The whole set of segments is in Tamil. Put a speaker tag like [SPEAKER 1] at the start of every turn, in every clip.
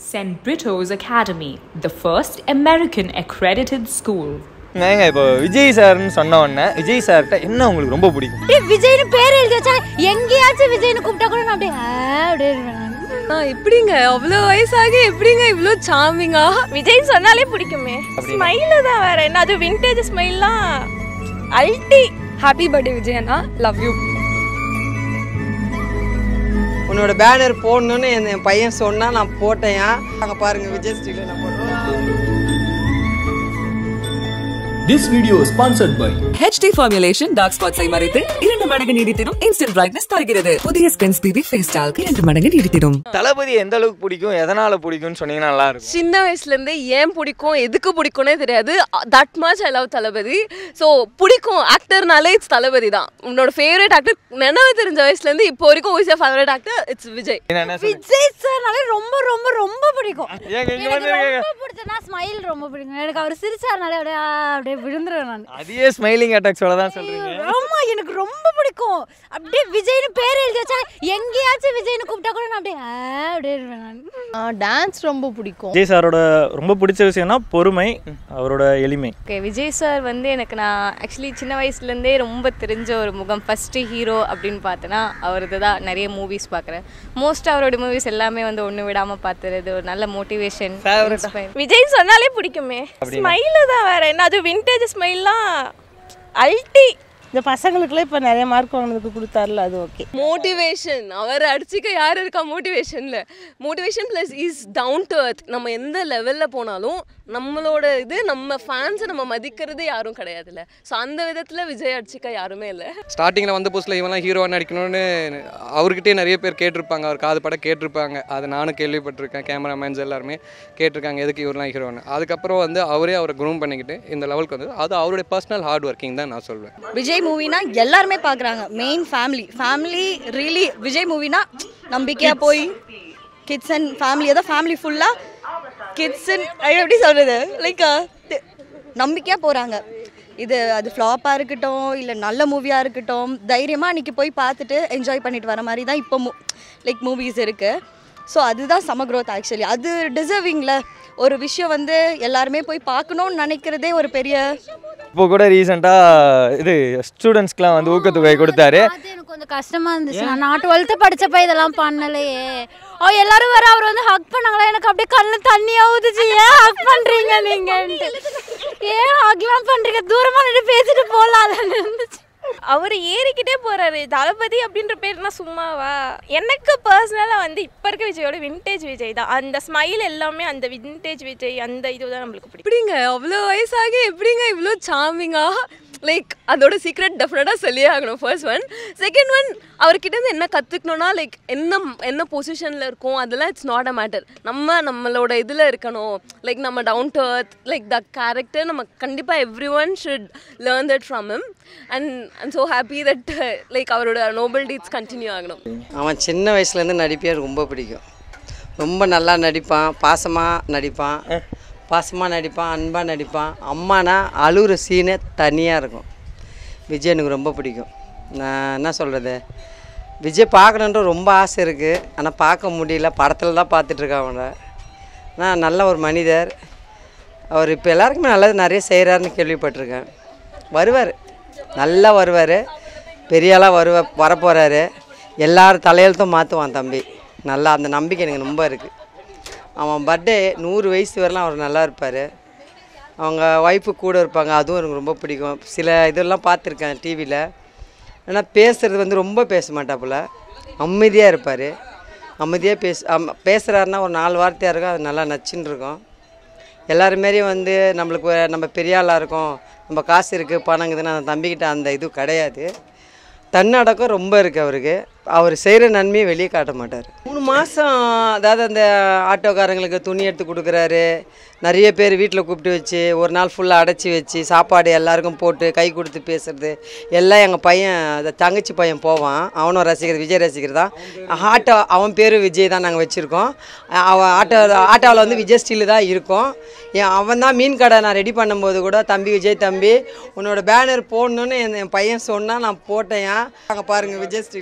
[SPEAKER 1] St. Brito's Academy, the first American accredited school.
[SPEAKER 2] ஏங்க இப்போ விஜய் சார்னு சொன்ன உடனே விஜய் சார்கிட்ட என்ன உங்களுக்கு ரொம்ப பிடிக்கும்
[SPEAKER 3] அப்படியே விஜய்னு பேர் எழுதி வச்சா எங்கேயாச்சும் விஜய்னு கூப்பிட்டா கூட நான் அப்படியே ஆ, அப்படியே இருப்பேன் நான்.
[SPEAKER 4] ஆ, எப்படிங்க அவ்வளோ வயசாகி எப்படிங்க இவ்வளோ சாமிங்கா
[SPEAKER 5] விஜய் சொன்னாலே பிடிக்குமே ஸ்மைலு தான் வேற என்ன அது விண்டேஜ் ஸ்மைல்லாம் அல்டி
[SPEAKER 4] ஹாப்பி பர்த்டே விஜய் அண்ணா லவ் யூ
[SPEAKER 6] உன்னோட பேனர் போடணும்னு என் என் பையன் சொன்னா நான் போட்டேன் அங்க பாருங்க விஜய் ஸ்ரீல நான் போட்டேன்
[SPEAKER 7] This video is sponsored by
[SPEAKER 8] HD formulation dark spots ஐ மறைத்து இரண்டு மடங்கு நீடித்திடும் instant brightness தருகிறது புதிய ஸ்பென்ஸ் பிபி ஃபேஸ் டால்க் இரண்டு மடங்கு நீடித்திடும்
[SPEAKER 2] தளபதி எந்த அளவுக்கு பிடிக்கும் எதனால பிடிக்கும்னு சொன்னீங்கன்னா நல்லா இருக்கும்
[SPEAKER 4] சின்ன வயசுலேருந்தே ஏன் பிடிக்கும் எதுக்கு பிடிக்கும்னே தெரியாது that much I love Thalapathy so பிடிக்கும் ஆக்டர்னாலே இட்ஸ் தளபதி தான் உன்னோட ஃபேவரட் ஆக்டர் நினைவு தெரிஞ்ச வயசுலேருந்து இப்போ வரைக்கும் is favourite actor it's Vijay
[SPEAKER 2] என்ன என்ன சொல்லுங்க?
[SPEAKER 3] விஜய் சார்னாலே ரொம்ப ரொம்ப ரொம்ப பிடிக்கும்
[SPEAKER 2] ஏங்க இங்க
[SPEAKER 3] எனக்கு
[SPEAKER 2] வந்துருக்கீங்க
[SPEAKER 3] ரொம்ப பிடிச்சனா ஸ்மைல் ரொம்ப பிடிக்கும் எனக்கு அவர் சிரிச்சாருனாலே அப்படியே ஆ, அப்படியே விழுந்துருவேன் நான்
[SPEAKER 2] அதையே ஸ்மைலிங் அட்டாக்ஸோட தான் சொல்றீங்க
[SPEAKER 3] ஆமா எனக்கு ரொம்ப பிடிக்கும் அப்படியே விஜய்னு பேர் எழுதி வச்சா எங்கேயாச்சும் விஜய்னு கூப்பிட்டா கூட நான் அப்படியே ஆ, அப்படியே இருப்பேன் நான்
[SPEAKER 5] டான்ஸ் ரொம்ப பிடிக்கும்
[SPEAKER 9] விஜய் சாரோட ரொம்ப பிடிச்ச விஷயம்னா பொறுமை அவரோட எளிமை
[SPEAKER 5] ஓகே விஜய் சார் வந்து எனக்கு நான் ஆக்சுவலி சின்ன வயசுலேருந்தே ரொம்ப தெரிஞ்ச ஒரு முகம் ஃபஸ்ட்டு ஹீரோ அப்படின்னு பார்த்தேன்னா அவரது தான் நிறைய மூவிஸ் பார்க்குறேன் மோஸ்ட் அவரோட மூவிஸ் எல்லாமே வந்து ஒன்று விடாமல் பார்த்துறது ஒரு நல்ல மோட்டிவேஷன் விஜய் சொன்னாலே பிடிக்குமே ஸ்மைலு தான் வேற என்ன அது விண்டேஜ் ஸ்மைல்லாம் அல்டி
[SPEAKER 10] இந்த பசங்களுக்குலாம் இப்போ நிறைய மார்க் வாங்கினதுக்கு கொடுத்தாருல அது ஓகே
[SPEAKER 4] மோட்டிவேஷன் அவர் அடிச்சுக்க யார் இருக்கா மோட்டிவேஷனில் motivation plus is down to earth நம்ம எந்த லெவலில் போனாலும் நம்மளோட இது நம்ம ஃபேன்ஸை நம்ம மதிக்கிறது யாரும் கிடையாதுல்ல ஸோ அந்த விதத்தில் விஜய் அடிச்சுக்க யாருமே இல்லை
[SPEAKER 6] ஸ்டார்டிங்கில் வந்த புதுசில் இவன்லாம் ஹீரோவாக நடிக்கணும்னு அவர்கிட்டயே நிறைய பேர் கேட்டிருப்பாங்க அவர் காது பட கேட்டிருப்பாங்க அதை நானும் கேள்விப்பட்டிருக்கேன் கேமராமேன்ஸ் எல்லாருமே கேட்டிருக்காங்க எதுக்கு இவரெலாம் ஹீரோன்னு அதுக்கப்புறம் வந்து அவரே அவரை குரூம் பண்ணிக்கிட்டு இந்த லெவலுக்கு வந்து அது அவருடைய பர்சனல் ஹார்ட் ஒர்க்கிங் தான் நான் சொல்வேன்
[SPEAKER 3] விஜய் மூவினா எல்லாருமே பார்க்குறாங்க main family family really Vijay மூவினா நம்பிக்கையாக போய் கிட்ஸ் அண்ட் ஃபேமிலி ஏதோ ஃபேமிலி ஃபுல்லாக கிட்ஸ் அண்ட் எப்படி சொல்கிறது லைக் நம்பிக்கையாக போகிறாங்க இது அது ஃப்ளாப்பாக இருக்கட்டும் இல்லை நல்ல மூவியாக இருக்கட்டும் தைரியமாக அன்றைக்கி போய் பார்த்துட்டு என்ஜாய் பண்ணிட்டு வர மாதிரி தான் இப்போ மூ லைக் மூவிஸ் இருக்குது ஸோ அதுதான் சம growth ஆக்சுவலி அது டிசர்விங்கில் ஒரு விஷயம் வந்து எல்லாருமே போய் பார்க்கணும்னு நினைக்கிறதே ஒரு பெரிய
[SPEAKER 2] இப்போ கூட ரீசெண்டாக இது ஸ்டூடெண்ட்ஸ்க்குலாம் வந்து ஊக்கத்தொகை கொடுத்தாரு
[SPEAKER 3] அது எனக்கு கொஞ்சம் கஷ்டமா இருந்துச்சு நான் டுவெல்த்து படிச்சப்ப இதெல்லாம் பண்ணலையே ஓ எல்லாரும் வர அவர் வந்து ஹக் பண்ணாங்களா எனக்கு அப்படியே கண்ணு தண்ணி ஆகுதுச்சு ஏன் ஹக் பண்றீங்க நீங்க ஏன் ஹக்லாம் பண்றீங்க தூரமா நின்று பேசிட்டு போலாம் இருந்துச்சு
[SPEAKER 5] அவர் ஏறிக்கிட்டே போறாரு தளபதி அப்படின்ற பேர்னா சும்மாவா எனக்கு பர்சனலாக வந்து இப்போ இருக்க விஜயோட விண்டேஜ் விஜய் தான் அந்த ஸ்மைல் எல்லாமே அந்த விண்டேஜ் விஜய் அந்த இதுதான் நம்மளுக்கு பிடிக்கும்
[SPEAKER 4] எப்படிங்க அவ்வளோ வயசாகி எப்படிங்க இவ்வளோ சாமிங்கா லைக் அதோட சீக்ரெட் டெஃபினட்டாக சொல்லியே ஆகணும் ஃபர்ஸ்ட் ஒன் செகண்ட் ஒன் அவர்கிட்ட இருந்து என்ன கற்றுக்கணும்னா லைக் என்ன என்ன பொசிஷனில் இருக்கும் அதெல்லாம் இட்ஸ் நாட் அ மேட்டர் நம்ம நம்மளோட இதில் இருக்கணும் லைக் நம்ம down to earth like the character நம்ம கண்டிப்பாக every one should learn that from him and I'm so happy that like அவரோட நோபல் டீட்ஸ் கண்டினியூ ஆகணும்
[SPEAKER 6] அவன் சின்ன வயசுலேருந்து நடிப்பே எனக்கு ரொம்ப பிடிக்கும் ரொம்ப நல்லா நடிப்பான் பாசமாக நடிப்பான் பாசமாக நடிப்பான் அன்பாக நடிப்பான் அம்மானா அழுகுற சீனே தனியாக இருக்கும் விஜய் எனக்கு ரொம்ப பிடிக்கும் நான் என்ன சொல்கிறது விஜய் பார்க்கணுன்ற ரொம்ப ஆசை இருக்குது ஆனால் பார்க்க முடியல படத்தில் தான் பார்த்துட்ருக்கேன் அவனை ஆனால் நல்ல ஒரு மனிதர் அவர் இப்போ எல்லாருக்குமே நல்லது நிறைய செய்கிறாருன்னு கேள்விப்பட்டிருக்கேன் வருவார் நல்லா வருவார் பெரிய ஆளாக வருவ வரப்போகிறாரு எல்லார் தலையெழுத்தும் மாற்றுவான் தம்பி நல்லா அந்த நம்பிக்கை எனக்கு ரொம்ப இருக்குது அவன் பர்த்டே நூறு வயசு வரலாம் அவர் நல்லா இருப்பார் அவங்க ஒய்ஃபு கூட இருப்பாங்க அதுவும் எனக்கு ரொம்ப பிடிக்கும் சில இதெல்லாம் பார்த்துருக்கேன் டிவியில் ஆனால் பேசுகிறது வந்து ரொம்ப பேச மாட்டாப்புல அமைதியாக இருப்பார் அமைதியாக பேச அம் பேசுகிறாருன்னா ஒரு நாலு வார்த்தையாக இருக்கும் அது நல்லா நச்சுன்னு இருக்கும் எல்லாருமாரியும் வந்து நம்மளுக்கு ஒரு- நம்ம பெரிய ஆளாக இருக்கோம் நம்ம காசு இருக்குது பணங்குதுன்னு அந்த தம்பிக்கிட்ட அந்த இது கிடையாது தன்னடக்கம் ரொம்ப இருக்குது அவருக்கு அவர் செய்கிற நன்மையை வெளியே காட்ட மாட்டார் மூணு மாதம் அதாவது அந்த ஆட்டோக்காரங்களுக்கு துணி எடுத்து கொடுக்குறாரு நிறைய பேர் வீட்டில் கூப்பிட்டு வச்சு ஒரு நாள் ஃபுல்லாக அடைச்சி வச்சு சாப்பாடு எல்லாருக்கும் போட்டு கை கொடுத்து பேசுறது எல்லாம் எங்கள் பையன் அந்த தங்கச்சி பையன் போவான் அவனும் ரசிகர் விஜய் ரசிகர் தான் ஆட்டோ அவன் பேர் விஜய் தான் நாங்கள் வச்சுருக்கோம் அவன் ஆட்டோ ஆட்டோவில் வந்து விஜய் ஸ்டீலு தான் இருக்கும் என் அவன் தான் மீன் கடை நான் ரெடி பண்ணும்போது கூட தம்பி விஜய் தம்பி உன்னோட பேனர் போடணுன்னு என் என் பையன் சொன்னால் நான் போட்டேன் அங்கே பாருங்கள் விஜய் ஸ்டீலு நான் போட்டேன்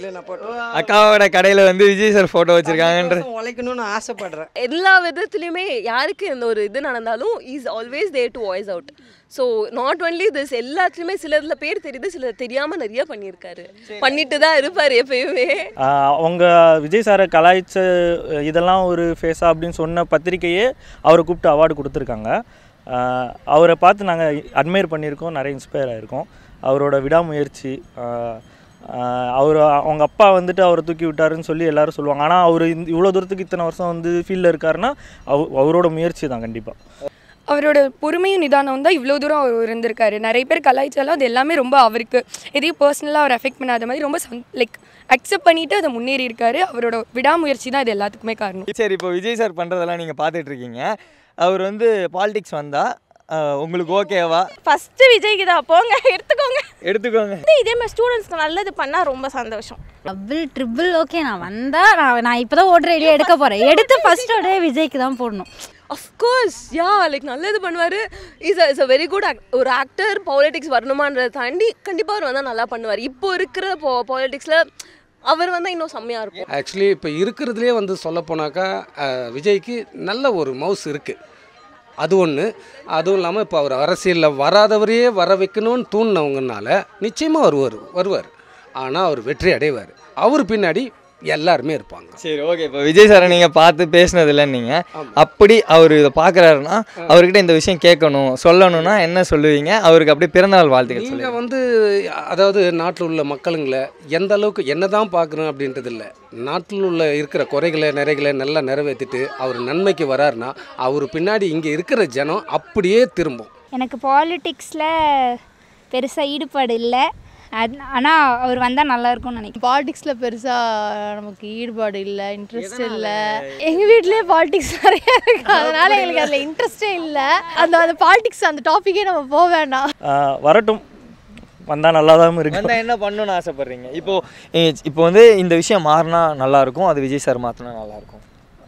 [SPEAKER 2] அக்காவோட கடையில் வந்து விஜய் சார் ஃபோட்டோ வச்சுருக்காங்கன்ற
[SPEAKER 6] உழைக்கணும்னு ஆசைப்படுறேன்
[SPEAKER 4] எல்லா விதத்துலையுமே யாருக்கு இந்த ஒரு இது நடந்தாலும் is always there to voice out so not only this எல்லாத்துலேயுமே சிலதுல பேர் தெரியுது சிலர் தெரியாமல் நிறைய பண்ணியிருக்காரு பண்ணிட்டு தான் இருப்பார் எப்பயுமே
[SPEAKER 9] ஆஹ் அவங்க விஜய் சாரை கலாய்ச்ச இதெல்லாம் ஒரு ஃபேஸா அப்படின்னு சொன்ன பத்திரிக்கையே அவரை கூப்பிட்டு அவார்டு கொடுத்துருக்காங்க ஆஹ் அவரை பார்த்து நாங்கள் அட்மையர் பண்ணியிருக்கோம் நிறைய இன்ஸ்பயர் ஆகிருக்கோம் அவரோட விடாமுயற்சி ஆஹ் ஆஹ் அவர் அவங்க அப்பா வந்துட்டு அவரை தூக்கி விட்டாருன்னு சொல்லி எல்லாரும் சொல்லுவாங்க ஆனால் அவர் இந்த இவ்வளோ தூரத்துக்கு இத்தனை வருஷம் வந்து ஃபீல்டில் இருக்காருன்னா அவ அவரோட முயற்சி தான் கண்டிப்பாக
[SPEAKER 11] அவரோட பொறுமையும் நிதானம் தான் இவ்வளோ தூரம் அவர் இருந்திருக்காரு நிறைய பேர் கலாய்ச்சாலும் அது எல்லாமே ரொம்ப அவருக்கு எதையும் பர்சனலாக அவர் அஃபெக்ட் பண்ணாத மாதிரி ரொம்ப லைக் அக்செப்ட் பண்ணிட்டு அதை முன்னேறி இருக்காரு அவரோட விடாமுயற்சி தான் இது எல்லாத்துக்குமே காரணம்
[SPEAKER 2] சரி இப்போ விஜய் சார் பண்ணுறதெல்லாம் நீங்கள் பார்த்துட்டு இருக்கீங்க அவர் வந்து பாலிடிக்ஸ் வந்தால் உங்களுக்கு ஓகேவா
[SPEAKER 5] ஃபஸ்ட்டு விஜய்க்கு தான் போங்க எடுத்துக்கோங்க
[SPEAKER 2] எடுத்துக்கோங்க
[SPEAKER 5] இதே மாதிரி ஸ்டூடெண்ட்ஸ்க்கு நல்லது பண்ணால் ரொம்ப சந்தோஷம்
[SPEAKER 12] டபுள் ட்ரிபிள் ஓகே நான் வந்தால் நான் நான் இப்போ தான் ஓட்டுற ஐடியா எடுக்க போகிறேன் எடுத்து ஃபர்ஸ்ட் உடனே விஜய்க்கு தான் போடணும்
[SPEAKER 4] அஃப்கோர்ஸ் யா லைக் நல்லது பண்ணுவார் is is a very good ஒரு ஆக்டர் பாலிடிக்ஸ் வரணுமான்றதை தாண்டி கண்டிப்பாக அவர் வந்தால் நல்லா பண்ணுவார் இப்போ இருக்கிற போ பாலிடிக்ஸில் அவர் வந்தால் இன்னும் செம்மையாக இருக்கும்
[SPEAKER 13] ஆக்சுவலி இப்போ இருக்கிறதுலே வந்து சொல்லப்போனாக்கா அஹ், விஜய்க்கு நல்ல ஒரு மவுஸ் இருக்குது அது ஒன்று அதுவும் இல்லாமல் இப்போ அவர் அரசியலில் வராதவரையே வர வைக்கணும்னு தூண்டினவங்கனால நிச்சயமாக வருவார் வருவார் ஆனால் அவர் வெற்றி அடைவார் அவர் பின்னாடி எல்லாருமே இருப்பாங்க
[SPEAKER 2] சரி ஓகே இப்போ விஜய் சாரை நீங்கள் பார்த்து பேசினது இல்லைன்னு நீங்கள் அப்படி அவர் இதை பார்க்குறாருன்னா அவர்கிட்ட இந்த விஷயம் கேட்கணும் சொல்லணும்னா என்ன சொல்லுவீங்க அவருக்கு அப்படியே பிறந்தநாள் வாழ்த்துக்கள் சொல்லுவீங்க
[SPEAKER 13] நீங்கள் வந்து அதாவது நாட்டில் உள்ள மக்களுங்களை எந்த அளவுக்கு என்ன தான் பார்க்குறோம் அப்படின்றது இல்லை நாட்டில் உள்ள இருக்கிற குறைகளை நிறைகளை நல்லா நிறைவேற்றிட்டு அவர் நன்மைக்கு வராருன்னா அவர் பின்னாடி இங்கே இருக்கிற ஜனம் அப்படியே திரும்பும்
[SPEAKER 14] எனக்கு பாலிட்டிக்ஸில் பெருசாக ஈடுபாடு இல்லை அது ஆனால் அவர் வந்தால் நல்லா இருக்கும்னு நினைக்கிறேன்
[SPEAKER 15] பாலிடிக்ஸில் பெருசாக நமக்கு ஈடுபாடு இல்லை இன்ட்ரெஸ்ட் இல்லை எங்கள் வீட்லேயே பாலிடிக்ஸ் நிறைய இருக்கு அதனால எங்களுக்கு அதில் இன்ட்ரெஸ்டே இல்லை அந்த அந்த பாலிடிக்ஸ் அந்த டாப்பிக்கே நம்ம போக வேண்டாம்
[SPEAKER 9] ஆஹ் வரட்டும் வந்தால் நல்லா தான் இருக்கு
[SPEAKER 2] வந்தால் என்ன பண்ணணும்னு ஆசைப்படுறீங்க இப்போ இ- இப்போ வந்து இந்த விஷயம் மாறினா நல்லா இருக்கும் அது விஜய் சார் மாற்றினா நல்லா இருக்கும்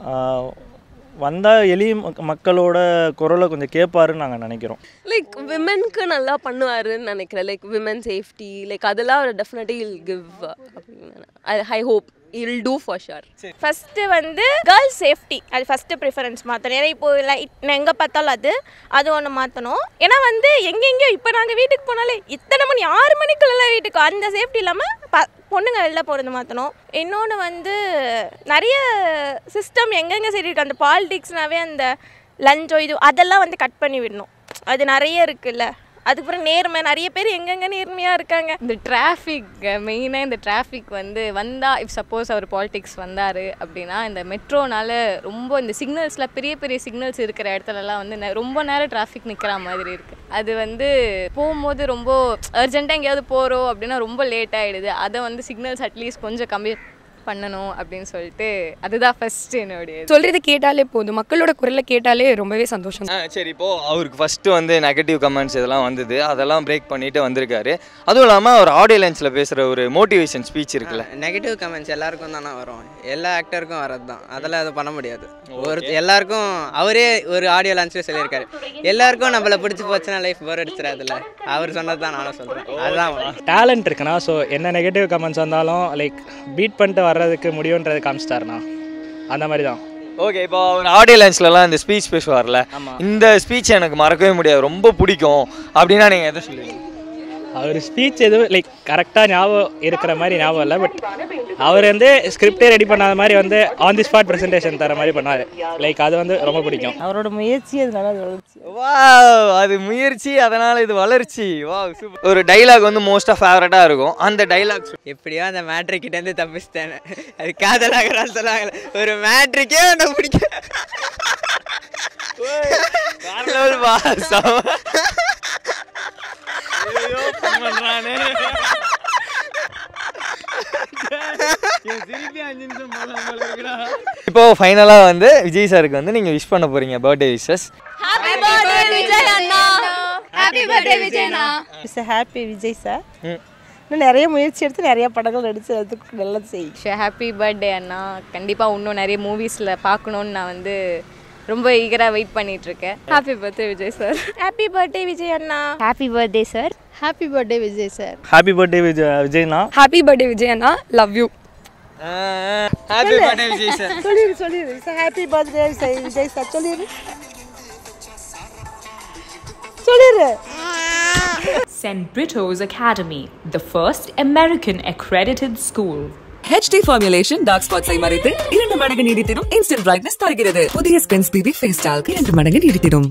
[SPEAKER 9] வந்தால் எளிய மக்- மக்களோட குரலை கொஞ்சம் கேட்பாருன்னு நாங்கள் நினைக்கிறோம்
[SPEAKER 4] லைக் விமென்க்கு நல்லா பண்ணுவாருன்னு நினைக்கிறேன் லைக் விமன் சேஃப்டி லைக் அதெல்லாம் அவர் டெஃபினெட்லி இல் கிவ் அப்படின்னு I hope I'll do for sure
[SPEAKER 5] first வந்து கேர்ள்ஸ் சேஃப்டி அது ஃபஸ்ட்டு ப்ரிஃபரன்ஸ் மாற்றணும் ஏன்னா இப்போ லைட் எங்கே பார்த்தாலும் அது அது ஒன்று மாற்றணும் ஏன்னா வந்து எங்கெங்கேயோ இப்போ நாங்கள் வீட்டுக்கு போனாலே இத்தனை மணி ஆறு மணிக்குள்ளே வீட்டுக்கு அந்த சேஃப்டி இல்லாமல் ப பொண்ணுங்க வெளில போகிறது மாற்றணும் இன்னொன்று வந்து நிறைய சிஸ்டம் எங்கெங்கே சரி இருக்கு அந்த பாலிடிக்ஸ்னாவே அந்த லஞ்சோ இது அதெல்லாம் வந்து கட் பண்ணி விடணும் அது நிறைய இருக்குல்ல அதுக்கப்புறம் நேர்மை நிறைய பேர் எங்கெங்க நேர்மையாக இருக்காங்க
[SPEAKER 16] இந்த டிராஃபிக் மெயினாக இந்த டிராஃபிக் வந்து வந்தால் இஃப் சப்போஸ் அவர் பாலிடிக்ஸ் வந்தார் அப்படின்னா இந்த மெட்ரோனால ரொம்ப இந்த சிக்னல்ஸில் பெரிய பெரிய சிக்னல்ஸ் இருக்கிற இடத்துலலாம் வந்து நெ- ரொம்ப நேரம் டிராஃபிக் நிற்கிற மாதிரி இருக்குது அது வந்து போகும்போது ரொம்ப அர்ஜென்ட்டாக எங்கேயாவது போகிறோம் அப்படின்னா ரொம்ப லேட் ஆகிடுது அதை வந்து சிக்னல்ஸ் அட்லீஸ்ட் கொஞ்சம் கம்மி பண்ணணும் அப்படின்னு சொல்லிட்டு அதுதான் ஃபர்ஸ்ட் என்னுடைய இது.
[SPEAKER 11] சொல்கிறது கேட்டாலே போதும் மக்களோட குரலை கேட்டாலே ரொம்பவே சந்தோஷம்
[SPEAKER 2] ஆ சரி இப்போ அவருக்கு ஃபஸ்ட்டு வந்து நெகட்டிவ் கமெண்ட்ஸ் இதெல்லாம் வந்தது அதெல்லாம் பிரேக் பண்ணிட்டு வந்திருக்காரு அதுவும் இல்லாமல் அவர் ஆடியோ லைன்ஸில் பேசுகிற ஒரு மோட்டிவேஷன் ஸ்பீச் இருக்குல்ல
[SPEAKER 17] நெகட்டிவ் கமெண்ட்ஸ் எல்லாருக்கும் தானே வரும் எல்லா ஆக்டருக்கும் வரது தான் அதெல்லாம் அது பண்ண முடியாது ஒரு எல்லாருக்கும் அவரே ஒரு ஆடியோ லான்ச்லேயே சொல்லியிருக்காரு எல்லாருக்கும் நம்மள பிடிச்சி போச்சுன்னா லைஃப் போர் அடிச்சிடாதுல்ல அவர் சொன்னது தான் நானும் சொல்கிறேன் அதுதான்
[SPEAKER 18] டேலண்ட் இருக்குண்ணா ஸோ என்ன நெகட்டிவ் கமெண்ட்ஸ் வந்தாலும் லைக் பீட் பண்ணிட்டு வர்றதுக்கு முடியுன்றது காமிச்சிட்டாருண்ணா அந்த மாதிரி தான்
[SPEAKER 2] ஓகே இப்போ அவர் ஆடியோ லைன்ஸ்லலாம் இந்த ஸ்பீச் பேசுவார்ல இந்த ஸ்பீச் எனக்கு மறக்கவே முடியாது ரொம்ப பிடிக்கும் அப்படின்னா நீங்கள் எதை சொல்லுவீங்க
[SPEAKER 18] அவர் ஸ்பீச் எதுவும் லைக் கரெக்டாக ஞாபகம் இருக்கிற மாதிரி ஞாபகம் இல்லை பட் அவர் வந்து ஸ்கிரிப்டே ரெடி பண்ணாத மாதிரி வந்து ஆன் தி ஸ்பாட் ப்ரெசன்டேஷன் தர மாதிரி பண்ணார் லைக் அது வந்து ரொம்ப பிடிக்கும்
[SPEAKER 10] அவரோட முயற்சி அதனால அது வளர்ச்சி
[SPEAKER 2] வா அது முயற்சி அதனால இது வளர்ச்சி வா சூப்பர் ஒரு டைலாக் வந்து மோஸ்ட்டாக ஃபேவரட்டாக இருக்கும் அந்த டைலாக்
[SPEAKER 17] எப்படியோ அந்த மேட்ரிக் கிட்ட இருந்து தப்பிச்சிட்டேன் அது காதலாகிறான்னு சொல்லாங்க ஒரு மேட்ரிக்கே உனக்கு பிடிக்க
[SPEAKER 2] இப்போ ஃபைனலாக வந்து விஜய் சாருக்கு வந்து நீங்கள் விஷ் பண்ண போறீங்க birthday wishes
[SPEAKER 15] happy birthday Vijay அண்ணா ஹாப்பி பர்த்டே விஜய் அண்ணா
[SPEAKER 10] இட்ஸ் ஹாப்பி விஜய் சார் இன்னும் நிறைய முயற்சி எடுத்து நிறைய படங்கள் நடிச்சு அதுக்கு நல்லது செய்யும்
[SPEAKER 16] ஹாப்பி பர்த்டே அண்ணா கண்டிப்பாக இன்னும் நிறைய மூவிஸில் பார்க்கணுன்னு நான் வந்து ரொம்ப ஈகராக வெயிட் பண்ணிட்டு இருக்கேன் happy birthday Vijay sir
[SPEAKER 5] happy birthday Vijay அண்ணா
[SPEAKER 14] happy birthday sir
[SPEAKER 15] happy birthday Vijay sir
[SPEAKER 9] happy birthday Vijay விஜய்னா
[SPEAKER 11] ஹாப்பி பர்த்டே விஜய் அண்ணா love you
[SPEAKER 2] happy birthday Vijay sir
[SPEAKER 10] சொல்லிடு சொல்லிடு ஹாப்பி பர்த்டே விஜய் சார் சொல்லிடு சொல்லிடு
[SPEAKER 1] St. Brito's Academy, the first American accredited school.
[SPEAKER 8] HD formulation dark ஸ்பாட்ஸை மறைத்து இரண்டு மடங்கு நீடித்திடும் இன்ஸ்டன்ட் பிரைட்னஸ் தருகிறது புதிய ஸ்பென்ஸ் பிபி ஃபேஸ் டால்க் இரண்டு மடங்கு நீடித்திடும்